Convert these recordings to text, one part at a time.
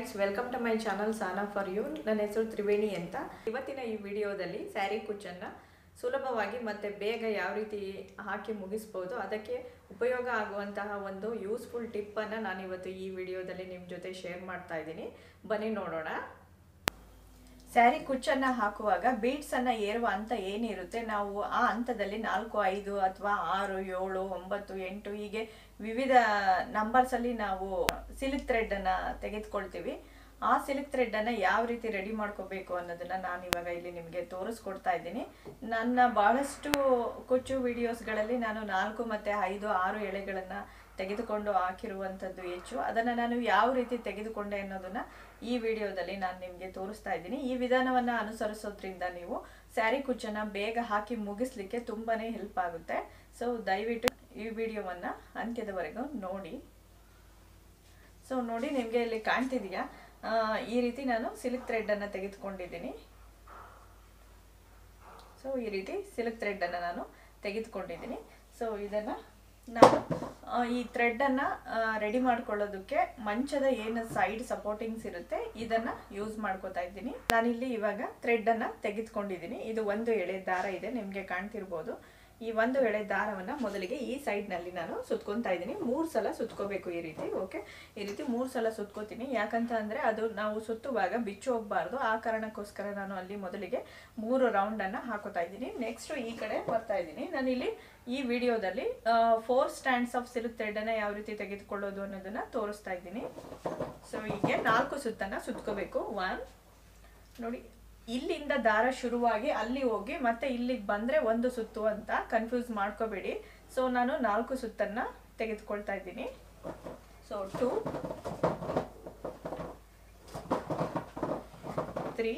friends welcome to my channel Sana for you ನನ್ನ ಹೆಸರು ತ್ರಿವೇಣಿ ಅಂತ ಇವತ್ತಿನ ಈ ವಿಡಿಯೋದಲ್ಲಿ ಸ್ಯಾರಿ ಕುಚ್ಚನ್ನು ಸುಲಭವಾಗಿ ಮತ್ತು ಬೇಗ ಯಾವ ರೀತಿ ಹಾಕಿ ಮುಗಿಸ್ಬೋದು ಅದಕ್ಕೆ ಉಪಯೋಗ ಆಗುವಂತಹ ಒಂದು ಯೂಸ್ಫುಲ್ ಟಿಪ್ಪನ್ನು ನಾನು ಇವತ್ತು ಈ ವಿಡಿಯೋದಲ್ಲಿ ನಿಮ್ಮ ಜೊತೆ ಶೇರ್ ಮಾಡ್ತಾ ಇದ್ದೀನಿ ಬನ್ನಿ ನೋಡೋಣ ಸ್ಯಾರಿ ಕುಚ್ಚನ್ನು ಹಾಕುವಾಗ ಬೀಡ್ಸನ್ನು ಏರುವ ಹಂತ ಏನಿರುತ್ತೆ ನಾವು ಆ ಹಂತದಲ್ಲಿ ನಾಲ್ಕು ಐದು ಅಥವಾ ಆರು ಏಳು ಒಂಬತ್ತು ಎಂಟು ಹೀಗೆ ವಿವಿಧ ನಂಬರ್ಸಲ್ಲಿ ನಾವು ಸಿಲ್ಕ್ ಥ್ರೆಡನ್ನು ತೆಗೆದುಕೊಳ್ತೀವಿ ಆ ಸಿಲ್ಕ್ ಥ್ರೆಡನ್ನು ಯಾವ ರೀತಿ ರೆಡಿ ಮಾಡ್ಕೋಬೇಕು ಅನ್ನೋದನ್ನು ನಾನು ಇವಾಗ ಇಲ್ಲಿ ನಿಮಗೆ ತೋರಿಸ್ಕೊಡ್ತಾ ಇದ್ದೀನಿ ನನ್ನ ಭಾಳಷ್ಟು ಕುಚ್ಚು ವಿಡಿಯೋಸ್ಗಳಲ್ಲಿ ನಾನು ನಾಲ್ಕು ಮತ್ತು ಐದು ಆರು ಎಳೆಗಳನ್ನು ತೆಗೆದುಕೊಂಡು ಹಾಕಿರುವಂಥದ್ದು ಹೆಚ್ಚು ಅದನ್ನು ನಾನು ಯಾವ ರೀತಿ ತೆಗೆದುಕೊಂಡೆ ಅನ್ನೋದನ್ನು ಈ ವಿಡಿಯೋದಲ್ಲಿ ನಾನು ನಿಮಗೆ ತೋರಿಸ್ತಾ ಇದ್ದೀನಿ ಈ ವಿಧಾನವನ್ನು ಅನುಸರಿಸೋದ್ರಿಂದ ನೀವು ಸ್ಯಾರಿ ಕುಚ್ಚನ್ನು ಬೇಗ ಹಾಕಿ ಮುಗಿಸ್ಲಿಕ್ಕೆ ತುಂಬಾ ಹೆಲ್ಪ್ ಆಗುತ್ತೆ ಸೊ ದಯವಿಟ್ಟು ಈ ವಿಡಿಯೋವನ್ನು ಅಂತ್ಯದವರೆಗೂ ನೋಡಿ ಸೊ ನೋಡಿ ನಿಮಗೆ ಇಲ್ಲಿ ಕಾಣ್ತಿದೆಯಾ ಈ ರೀತಿ ನಾನು ಸಿಲ್ಕ್ ಥ್ರೆಡನ್ನು ತೆಗೆದುಕೊಂಡಿದ್ದೀನಿ ಸೊ ಈ ರೀತಿ ಸಿಲ್ಕ್ ಥ್ರೆಡನ್ನು ನಾನು ತೆಗೆದುಕೊಂಡಿದ್ದೀನಿ ಸೊ ಇದನ್ನು ನಾನು ಈ ಥ್ರೆಡನ್ನು ರೆಡಿ ಮಾಡ್ಕೊಳ್ಳೋದಕ್ಕೆ ಮಂಚದ ಏನು ಸೈಡ್ ಸಪೋರ್ಟಿಂಗ್ಸ್ ಇರುತ್ತೆ ಇದನ್ನು ಯೂಸ್ ಮಾಡ್ಕೋತಾ ಇದ್ದೀನಿ ನಾನಿಲ್ಲಿ ಇವಾಗ ಥ್ರೆಡನ್ನು ತೆಗೆದುಕೊಂಡಿದ್ದೀನಿ ಇದು ಒಂದು ಎಳೆ ದಾರ ಇದೆ ನಿಮಗೆ ಕಾಣ್ತಿರ್ಬೋದು ಈ ಒಂದು ಎಳೆ ದಾರವನ್ನು ಮೊದಲಿಗೆ ಈ ಸೈಡ್ನಲ್ಲಿ ನಾನು ಸುತ್ಕೊತಾ ಇದ್ದೀನಿ ಮೂರು ಸಲ ಸುತ್ಕೋಬೇಕು ಈ ರೀತಿ ಓಕೆ ಈ ರೀತಿ ಮೂರು ಸಲ ಸುತ್ಕೋತೀನಿ ಯಾಕಂತ ಅಂದರೆ ಅದು ನಾವು ಸುತ್ತುವಾಗ ಬಿಚ್ಚು ಹೋಗಬಾರ್ದು ಆ ಕಾರಣಕ್ಕೋಸ್ಕರ ನಾನು ಅಲ್ಲಿ ಮೊದಲಿಗೆ ಮೂರು ರೌಂಡನ್ನು ಹಾಕೋತಾ ಇದ್ದೀನಿ ನೆಕ್ಸ್ಟು ಈ ಕಡೆ ಬರ್ತಾ ಇದ್ದೀನಿ ನಾನಿಲ್ಲಿ ಈ ವಿಡಿಯೋದಲ್ಲಿ ಫೋರ್ ಸ್ಟ್ಯಾಂಡ್ಸ್ ಆಫ್ ಸಿಲ್ಕ್ ಥ್ರೆಡನ್ನು ಯಾವ ರೀತಿ ತೆಗೆದುಕೊಳ್ಳೋದು ಅನ್ನೋದನ್ನು ತೋರಿಸ್ತಾ ಇದ್ದೀನಿ ಸೊ ಹೀಗೆ ನಾಲ್ಕು ಸುತ್ತನ್ನು ಸುತ್ಕೋಬೇಕು ಒನ್ ನೋಡಿ ಇಲ್ಲಿಂದ ದಾರ ಶುರುವಾಗಿ ಅಲ್ಲಿ ಹೋಗಿ ಮತ್ತೆ ಇಲ್ಲಿಗೆ ಬಂದರೆ ಒಂದು ಸುತ್ತು ಅಂತ ಕನ್ಫ್ಯೂಸ್ ಮಾಡ್ಕೋಬೇಡಿ ಸೊ ನಾನು ನಾಲ್ಕು ಸುತ್ತನ್ನು ತೆಗೆದುಕೊಳ್ತಾ ಇದ್ದೀನಿ so two three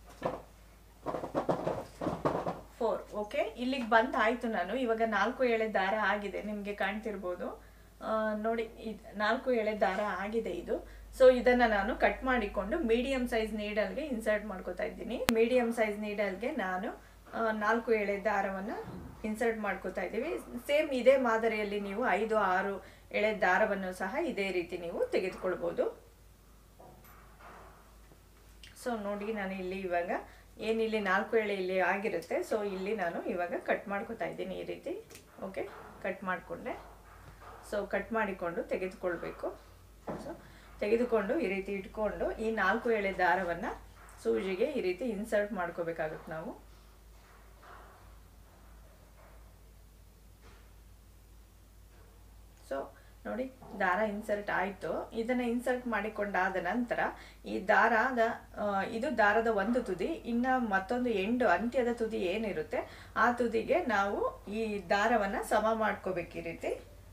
four okay ಇಲ್ಲಿಗೆ ಬಂದು ಆಯಿತು ನಾನು ಇವಾಗ ನಾಲ್ಕು ಎಳೆ ದಾರ ಆಗಿದೆ ನಿಮಗೆ ಕಾಣ್ತಿರ್ಬೋದು ನೋಡಿ ಇದು ನಾಲ್ಕು ಎಳೆ ದಾರ ಆಗಿದೆ ಇದು ಸೊ ಇದನ್ನ ನಾನು ಕಟ್ ಮಾಡಿಕೊಂಡು ಮೀಡಿಯಂ ಸೈಜ್ ನೀಡಲ್ಗೆ ಇನ್ಸರ್ಟ್ ಮಾಡ್ಕೋತಾ ಇದ್ದೀನಿ ಮೀಡಿಯಂ ಸೈಜ್ ನೀಡಲ್ಗೆ ನಾನು ನಾಲ್ಕು ಎಳೆ ದಾರವನ್ನು ಇನ್ಸರ್ಟ್ ಮಾಡ್ಕೋತಾ ಇದ್ದೀವಿ ಸೇಮ್ ಇದೇ ಮಾದರಿಯಲ್ಲಿ ನೀವು ಐದು ಆರು ಎಳೆ ದಾರವನ್ನು ಸಹ ಇದೇ ರೀತಿ ನೀವು ತೆಗೆದುಕೊಳ್ಬೋದು ಸೊ ನೋಡಿ ನಾನು ಇಲ್ಲಿ ಇವಾಗ ಏನಿಲ್ಲಿ ನಾಲ್ಕು ಎಳೆ ಇಲ್ಲಿ ಆಗಿರುತ್ತೆ ಸೊ ಇಲ್ಲಿ ನಾನು ಇವಾಗ ಕಟ್ ಮಾಡ್ಕೋತಾ ಇದ್ದೀನಿ ಈ ರೀತಿ ಓಕೆ ಕಟ್ ಮಾಡಿಕೊಂಡೆ ಸೊ ಕಟ್ ಮಾಡಿಕೊಂಡು ತೆಗೆದುಕೊಳ್ಬೇಕು ಸೊ ತೆಗೆದುಕೊಂಡು ಈ ರೀತಿ ಇಟ್ಕೊಂಡು ಈ ನಾಲ್ಕು ಎಳೆ ದಾರವನ್ನು ಸೂಜಿಗೆ ಈ ರೀತಿ ಇನ್ಸರ್ಟ್ ಮಾಡ್ಕೋಬೇಕಾಗುತ್ತೆ ನಾವು ಸೊ ನೋಡಿ ದಾರ ಇನ್ಸರ್ಟ್ ಆಯಿತು ಇದನ್ನು ಇನ್ಸರ್ಟ್ ಮಾಡಿಕೊಂಡಾದ ನಂತರ ಈ ದಾರದ ಇದು ದಾರದ ಒಂದು ತುದಿ ಇನ್ನು ಮತ್ತೊಂದು ಎಂಡು ಅಂತ್ಯದ ತುದಿ ಏನಿರುತ್ತೆ ಆ ತುದಿಗೆ ನಾವು ಈ ದಾರವನ್ನು ಸಮ ಮಾಡ್ಕೋಬೇಕು ಈ ರೀತಿ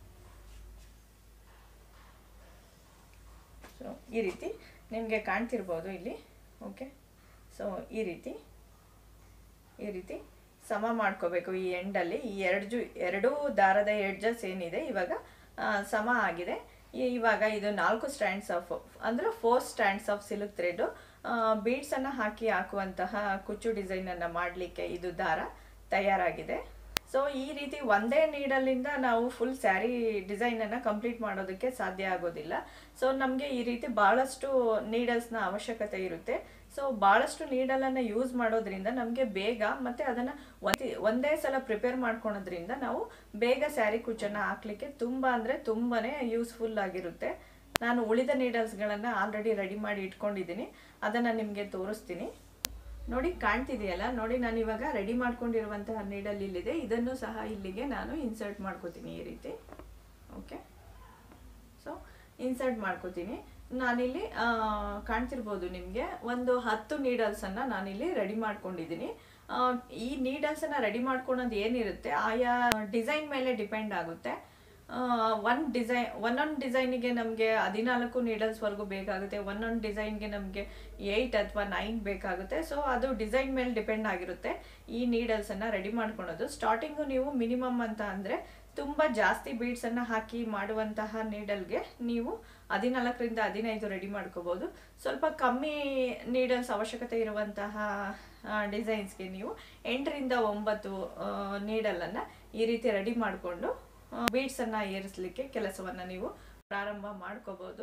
ಸೊ ಈ ರೀತಿ ನಿಮಗೆ ಕಾಣ್ತಿರ್ಬೋದು ಇಲ್ಲಿ ಓಕೆ ಸೊ ಈ ರೀತಿ ಈ ರೀತಿ ಸಮ ಮಾಡ್ಕೋಬೇಕು ಈ ಎಂಡಲ್ಲಿ ಈ ಎರಡು ಜು ಎರಡೂ ದಾರದ ಎಡ್ಜಸ್ ಏನಿದೆ ಇವಾಗ ಸಮ ಆಗಿದೆ ಇವಾಗ ಇದು ನಾಲ್ಕು ಸ್ಟ್ಯಾಂಡ್ಸ್ ಆಫ್ ಅಂದರೆ four stands of silk thread ಬೀಡ್ಸನ್ನು ಹಾಕಿ ಹಾಕುವಂತಹ ಕುಚ್ಚು ಡಿಸೈನನ್ನು ಮಾಡಲಿಕ್ಕೆ ಇದು ದಾರ ತಯಾರಾಗಿದೆ ಸೊ ಈ ರೀತಿ ಒಂದೇ ನೀಡಲಿಂದ ನಾವು ಫುಲ್ ಸ್ಯಾರಿ ಡಿಸೈನನ್ನು ಕಂಪ್ಲೀಟ್ ಮಾಡೋದಕ್ಕೆ ಸಾಧ್ಯ ಆಗೋದಿಲ್ಲ ಸೊ ನಮಗೆ ಈ ರೀತಿ ಭಾಳಷ್ಟು ನೀಡಲ್ಸ್ನ ಅವಶ್ಯಕತೆ ಇರುತ್ತೆ ಸೊ ಭಾಳಷ್ಟು ನೀಡಲನ್ನು ಯೂಸ್ ಮಾಡೋದ್ರಿಂದ ನಮಗೆ ಬೇಗ ಮತ್ತು ಅದನ್ನು ಒಂದೇ ಸಲ ಪ್ರಿಪೇರ್ ಮಾಡ್ಕೊಳೋದ್ರಿಂದ ನಾವು ಬೇಗ ಸ್ಯಾರಿ ಕುಚ್ಚನ್ನು ಹಾಕಲಿಕ್ಕೆ ತುಂಬ ಅಂದರೆ ತುಂಬಾ ಯೂಸ್ಫುಲ್ ಆಗಿರುತ್ತೆ ನಾನು ಉಳಿದ ನೀಡಲ್ಸ್ಗಳನ್ನು ಆಲ್ರೆಡಿ ರೆಡಿ ಮಾಡಿ ಇಟ್ಕೊಂಡಿದ್ದೀನಿ ಅದನ್ನು ನಿಮಗೆ ತೋರಿಸ್ತೀನಿ ನೋಡಿ ಕಾಣ್ತಿದೆಯಲ್ಲ ನೋಡಿ ನಾನು ಇವಾಗ ರೆಡಿ ಮಾಡ್ಕೊಂಡಿರುವಂತಹ ನೀಡಲ್ ಇಲ್ಲಿದೆ ಇದನ್ನು ಸಹ ಇಲ್ಲಿಗೆ ನಾನು ಇನ್ಸರ್ಟ್ ಮಾಡ್ಕೋತೀನಿ ಈ ರೀತಿ ಓಕೆ ಸೊ ಇನ್ಸರ್ಟ್ ಮಾಡ್ಕೋತೀನಿ ನಾನಿಲ್ಲಿ ಕಾಣ್ತಿರ್ಬೋದು ನಿಮಗೆ ಒಂದು ಹತ್ತು ನೀಡಲ್ಸನ್ನು ನಾನಿಲ್ಲಿ ರೆಡಿ ಮಾಡ್ಕೊಂಡಿದ್ದೀನಿ ಈ ನೀಡಲ್ಸನ್ನು ರೆಡಿ ಮಾಡ್ಕೊಳೋದು ಏನಿರುತ್ತೆ ಆಯಾ ಡಿಸೈನ್ ಮೇಲೆ ಡಿಪೆಂಡ್ ಆಗುತ್ತೆ ಒನ್ ಡಿಸೈನ್ ಒಂದೊಂದು ಡಿಸೈನಿಗೆ ನಮಗೆ ಹದಿನಾಲ್ಕು ನೀಡಲ್ಸ್ವರೆಗೂ ಬೇಕಾಗುತ್ತೆ ಒಂದೊಂದು ಡಿಸೈನ್ಗೆ ನಮಗೆ ಏಯ್ಟ್ ಅಥವಾ ನೈನ್ ಬೇಕಾಗುತ್ತೆ ಸೊ ಅದು ಡಿಸೈನ್ ಮೇಲೆ ಡಿಪೆಂಡ್ ಆಗಿರುತ್ತೆ ಈ ನೀಡಲ್ಸನ್ನು ರೆಡಿ ಮಾಡ್ಕೊಳೋದು ಸ್ಟಾರ್ಟಿಂಗು ನೀವು ಮಿನಿಮಮ್ ಅಂತ ಅಂದರೆ ತುಂಬ ಜಾಸ್ತಿ ಬೀಡ್ಸನ್ನು ಹಾಕಿ ಮಾಡುವಂತಹ ನೀಡಲ್ಗೆ ನೀವು ಹದಿನಾಲ್ಕರಿಂದ ಹದಿನೈದು ರೆಡಿ ಮಾಡ್ಕೋಬೋದು ಸ್ವಲ್ಪ ಕಮ್ಮಿ ನೀಡಲ್ಸ್ ಅವಶ್ಯಕತೆ ಇರುವಂತಹ ಡಿಸೈನ್ಸ್ಗೆ ನೀವು ಎಂಟರಿಂದ ಒಂಬತ್ತು ನೀಡಲನ್ನು ಈ ರೀತಿ ರೆಡಿ ಮಾಡಿಕೊಂಡು ಬೀಡ್ಸನ್ನು ಏರಿಸಲಿಕ್ಕೆ ಕೆಲಸವನ್ನು ನೀವು ಪ್ರಾರಂಭ ಮಾಡ್ಕೋಬೋದು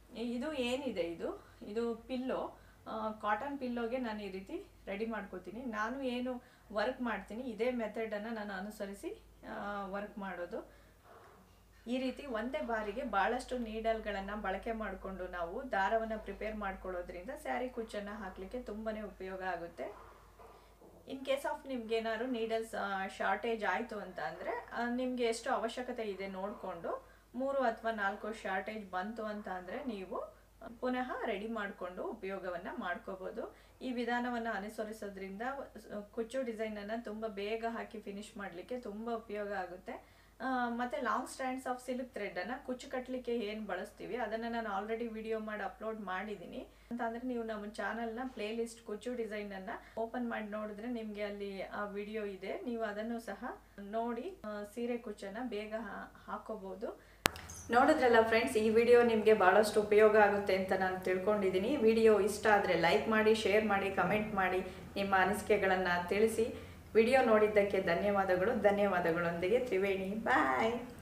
ಇದು ಏನಿದೆ ಇದು ಇದು ಪಿಲ್ಲೋ ಕಾಟನ್ ಪಿಲ್ಲೋಗೆ ನಾನು ಈ ರೀತಿ ರೆಡಿ ಮಾಡ್ಕೋತೀನಿ ನಾನು ಏನು ವರ್ಕ್ ಮಾಡ್ತೀನಿ ಇದೇ ಮೆಥಡನ್ನು ನಾನು ಅನುಸರಿಸಿ ವರ್ಕ್ ಮಾಡೋದು ಈ ರೀತಿ ಒಂದೇ ಬಾರಿಗೆ ಭಾಳಷ್ಟು ನೀಡಲ್ಗಳನ್ನು ಬಳಕೆ ಮಾಡಿಕೊಂಡು ನಾವು ದಾರವನ್ನು ಪ್ರಿಪೇರ್ ಮಾಡ್ಕೊಳ್ಳೋದ್ರಿಂದ ಸ್ಯಾರಿ ಕುಚ್ಚನ್ನು ಹಾಕಲಿಕ್ಕೆ ತುಂಬಾ ಉಪಯೋಗ ಆಗುತ್ತೆ ಇನ್ ಕೇಸ್ ಆಫ್ ನಿಮ್ಗೆ ಏನಾದ್ರು ನೀಡಲ್ಸ್ ಶಾರ್ಟೇಜ್ ಆಯಿತು ಅಂತ ಅಂದರೆ ನಿಮಗೆ ಎಷ್ಟು ಅವಶ್ಯಕತೆ ಇದೆ ನೋಡಿಕೊಂಡು ಮೂರು ಅಥವಾ ನಾಲ್ಕು ಶಾರ್ಟೇಜ್ ಬಂತು ಅಂತ ಅಂದರೆ ನೀವು ಪುನಃ ರೆಡಿ ಮಾಡಿಕೊಂಡು ಉಪಯೋಗವನ್ನು ಮಾಡ್ಕೋಬೋದು ಈ ವಿಧಾನವನ್ನು ಅನುಸರಿಸೋದ್ರಿಂದ ಕುಚ್ಚು ಡಿಸೈನನ್ನು ತುಂಬ ಬೇಗ ಹಾಕಿ ಫಿನಿಶ್ ಮಾಡಲಿಕ್ಕೆ ತುಂಬ ಉಪಯೋಗ ಆಗುತ್ತೆ ಆ, ಮತ್ತೆ ಲಾಂಗ್ ಸ್ಟ್ಯಾಂಡ್ಸ್ ಆಫ್ ಸಿಲ್ಕ್ ಥ್ರೆಡನ್ನು ಕುಚ್ಚು ಕಟ್ಟಲಿಕ್ಕೆ ಏನು ಬಳಸ್ತೀವಿ ಅದನ್ನು ನಾನು ಆಲ್ರೆಡಿ ವಿಡಿಯೋ ಮಾಡಿ ಅಪ್ಲೋಡ್ ಮಾಡಿದ್ದೀನಿ ಅಂತ ಅಂದರೆ ನೀವು ನಮ್ಮ ಚಾನಲ್ನ ಪ್ಲೇ ಲಿಸ್ಟ್ ಕುಚ್ಚು ಡಿಸೈನನ್ನು ಓಪನ್ ಮಾಡಿ ನೋಡಿದ್ರೆ ನಿಮಗೆ ಅಲ್ಲಿ ಆ ವಿಡಿಯೋ ಇದೆ ನೀವು ಅದನ್ನು ಸಹ ನೋಡಿ ಆ, ಸೀರೆ ಕುಚ್ಚನ್ನು ಬೇಗ ಹಾ- ಹಾಕೋಬಹುದು ನೋಡಿದ್ರಲ್ಲ ಫ್ರೆಂಡ್ಸ್ ಈ ವಿಡಿಯೋ ನಿಮಗೆ ಭಾಳಷ್ಟು ಉಪಯೋಗ ಆಗುತ್ತೆ ಅಂತ ನಾನು ತಿಳ್ಕೊಂಡಿದ್ದೀನಿ ವಿಡಿಯೋ ಇಷ್ಟ ಆದರೆ ಲೈಕ್ ಮಾಡಿ ಶೇರ್ ಮಾಡಿ ಕಮೆಂಟ್ ಮಾಡಿ ನಿಮ್ಮ ಅನಿಸಿಕೆಗಳನ್ನು ತಿಳಿಸಿ ವಿಡಿಯೋ ನೋಡಿದ್ದಕ್ಕೆ ಧನ್ಯವಾದಗಳು ಧನ್ಯವಾದಗಳೊಂದಿಗೆ ತ್ರಿವೇಣಿ ಬಾಯ್